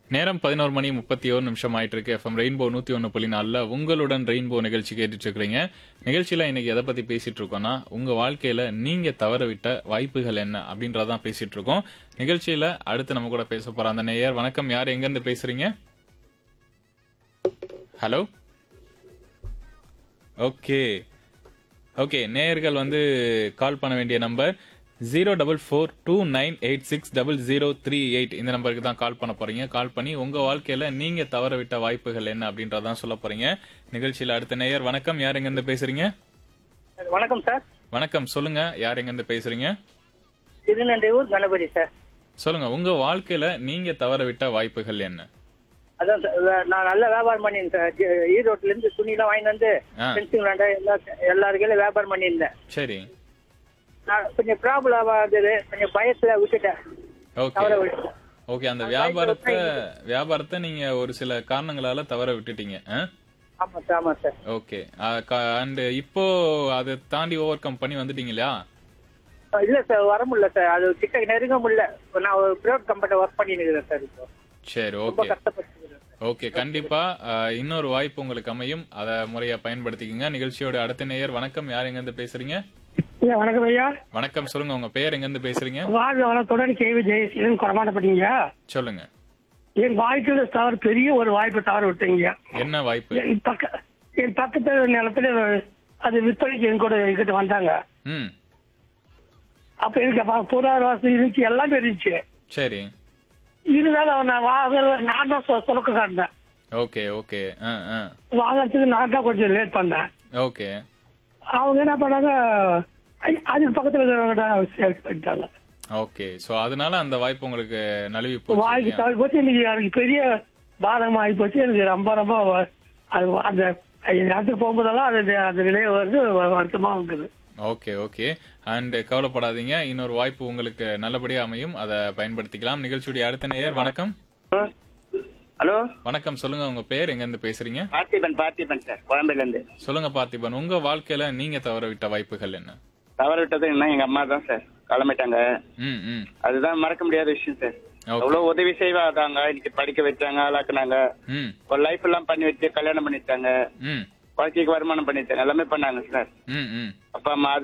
நேரம் பதினோரு மணி முப்பத்தி ஒரு நிமிஷம் ஆயிட்டு இருக்கு எஃப்எம் ரெயின்போ நூத்தி ஒன்னு புள்ளி நாலுல உங்களுடன் ரெயின்போ நிகழ்ச்சி கேட்டுட்டு இருக்கிறீங்க நிகழ்ச்சியில இன்னைக்கு எதை பத்தி பேசிட்டு இருக்கோம்னா உங்க வாழ்க்கையில நீங்க தவற விட்ட வாய்ப்புகள் என்ன அப்படின்றதான் பேசிட்டு இருக்கோம் நிகழ்ச்சியில அடுத்து நம்ம கூட பேச போற அந்த நேயர் வணக்கம் யார் எங்க இருந்து பேசுறீங்க ஹலோ ஓகே ஓகே நேயர்கள் வந்து கால் பண்ண வேண்டிய number zero double four two nine eight six double zero three eight இந்த நம்பருக்கு தான் கால் பண்ண போறீங்க கால் பண்ணி உங்க வாழ்க்கையில நீங்க தவற விட்ட வாய்ப்புகள் என்ன அப்படின்றதான் சொல்ல போறீங்க நிகழ்ச்சியில அடுத்த நேயர் வணக்கம் யார் எங்க இருந்து பேசுறீங்க வணக்கம் சார் வணக்கம் சொல்லுங்க யார் எங்க இருந்து பேசுறீங்க திருநன்றையூர் கணபதி சார் சொல்லுங்க உங்க வாழ்க்கையில நீங்க தவற விட்ட வாய்ப்புகள் என்ன அதான் சார் வே- நான் நல்ல வியாபாரம் பண்ணியிருந்தேன் சார் ஜி- ஈரோட்ல இருந்து துணிலாம் வாங்கிட்டு வந்து ஆ. ஃபென்சிங் விளாண்ட எல்லா எல்லாருக்கையும் வியாபாரம் பண்ணியிருந்தேன் சரி நான் கொஞ்சம் ப்ராப்ளம் இருந்தது கொஞ்சம் பயத்துல விட்டுட்டேன் ஓகே தவற விட்டுட்டேன் ஓகே அந்த வியாபாரத்தை வியாபாரத்தை நீங்க ஒரு சில காரணங்களால தவற விட்டுட்டீங்க ஆ? ஆமா சார் ஆமா சார் ஓகே அண்ட் இப்போ அதை தாண்டி ஓவர் கம் பண்ணி வந்துட்டீங்க இல்லையா அஹ் இல்ல சார் வர முடியல சார் அது கிட்ட நெருங்க முடியல இப்ப நான் ஒரு பிரைவேட் கம்பெனி ஒர்க் பண்ணிட்டு இருக்கிறேன் சார் இப்போ சரி ரொம்ப ஓகே கஷ்டப்பட்டு ஓகே கண்டிப்பா அஹ், இன்னொரு வாய்ப்பு உங்களுக்கு அமையும் அதை முறையா பயன்படுத்திக்கங்க நிகழ்ச்சியோட அடுத்த நேயர் வணக்கம் யார் எங்க இருந்து பேசுறீங்க ஐயா வணக்கம் ஐயா வணக்கம் சொல்லுங்க உங்க பேர் எங்க இருந்து பேசுறீங்க வாழ்க வளத்துடன் கேவி ஜெயசீலன் குறமாட்டப்பட்டீங்க சொல்லுங்க என் வாழ்க்கையில தவறு பெரிய ஒரு வாய்ப்பு தவறு விட்டீங்க என்ன வாய்ப்பு என் பக்க என் பக்கத்து நிலத்துல அது விற்பனைக்கு என் கூட என்கிட்ட வந்தாங்க ம் அப்ப எனக்கு அப்ப பொருளாதார வசதி இருந்துச்சு எல்லாமே இருந்துச்சு சரி இருந்தாலும் நான் வாங்குறது நான் தான் சொ- சொலக்க காட்டினேன் ஓகே ஓகே ஆ ஆ வாங்கறதுக்கு நான் தான் கொஞ்சம் லேட் பண்ணேன் ஓகே அவங்க என்ன பண்ணாங்க ஐ- அதுக்கு பக்கத்துல இருக்கிறவங்க சேல்ஸ் பண்ணிட்டாங்க ஓகே சோ அதனால அந்த வாய்ப்பு உங்களுக்கு நழுவி போச்சு வாய்ப்பு இல்லையா? தவறி போச்சு இன்னைக்கு எனக்கு பெரிய பாதகம் ஆகி போச்சு எனக்கு ரொம்ப ரொம்ப வ- அது அந்த இடத்துக்கு போகும்போதெல்லாம் அது அந்த நிலையை வந்து வ- வருத்தமா இருக்குது ஓகே ஓகே அண்ட் கவலைப்படாதீங்க இன்னொரு வாய்ப்பு உங்களுக்கு நல்லபடியா அமையும் அதை பயன்படுத்திக்கலாம் நிகழ்ச்சியுடைய அடுத்த நேயர் வணக்கம் ஹலோ வணக்கம் சொல்லுங்க உங்க பேர் எங்க இருந்து பேசுறீங்க பார்த்திபன் பார்த்திபன் சார் கோயம்பேடுல இருந்து சொல்லுங்க பார்த்திபன் உங்க வாழ்க்கையில நீங்க தவற விட்ட வாய்ப்புகள் என்ன தவறு விட்டது என்ன எங்க அம்மா தான் சார் கிளம்பிட்டாங்க ம் ம் அதுதான் மறக்க முடியாத விஷயம் சார் ஓகே அவ்வளவு உதவி செய்வாதாங்க இன்னைக்கு படிக்க வச்சாங்க ஆளாக்குனாங்க ம் ஒரு லைஃப் எல்லாம் பண்ணி வச்சு கல்யாணம் பண்ணி வச்சாங்க ம் வாழ்க்கைக்கு வருமானம் பண்ணி வச்சாங்க எல்லாமே பண்ணாங்க சார் ம் ம் அப்பா அம்மா அது